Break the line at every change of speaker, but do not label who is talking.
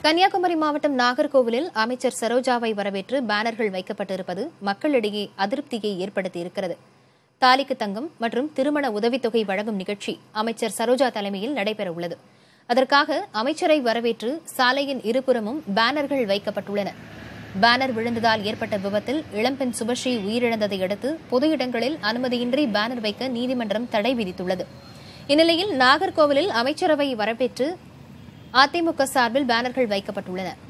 கன்னியாகுமரி மாவட்டம் நாகர்கோவிலில் அமைச்சர் சரோஜாவை வரவேற்று பேனர்கள் வைக்கப்பட்டிருப்பது மக்களிடையே அதிருப்தியை ஏற்படுத்தியிருக்கிறது தாலிக்கு தங்கம் மற்றும் திருமண உதவித்தொகை வழங்கும் நிகழ்ச்சி அமைச்சர் சரோஜா தலைமையில் நடைபெறவுள்ளது அதற்காக அமைச்சரை வரவேற்று சாலையின் இருபுறமும் பேனர்கள் வைக்கப்பட்டுள்ளன பேனர் விழுந்ததால் ஏற்பட்ட விபத்தில் இளம்பெண் சுபஸ்ரீ உயிரிழந்ததை அடுத்து பொது இடங்களில் அனுமதியின்றி பேனர் வைக்க நீதிமன்றம் தடை விதித்துள்ளது இந்நிலையில் நாகர்கோவிலில் அமைச்சரவை வரவேற்று அதிமுக சார்பில் பேனர்கள் வைக்கப்பட்டுள்ளன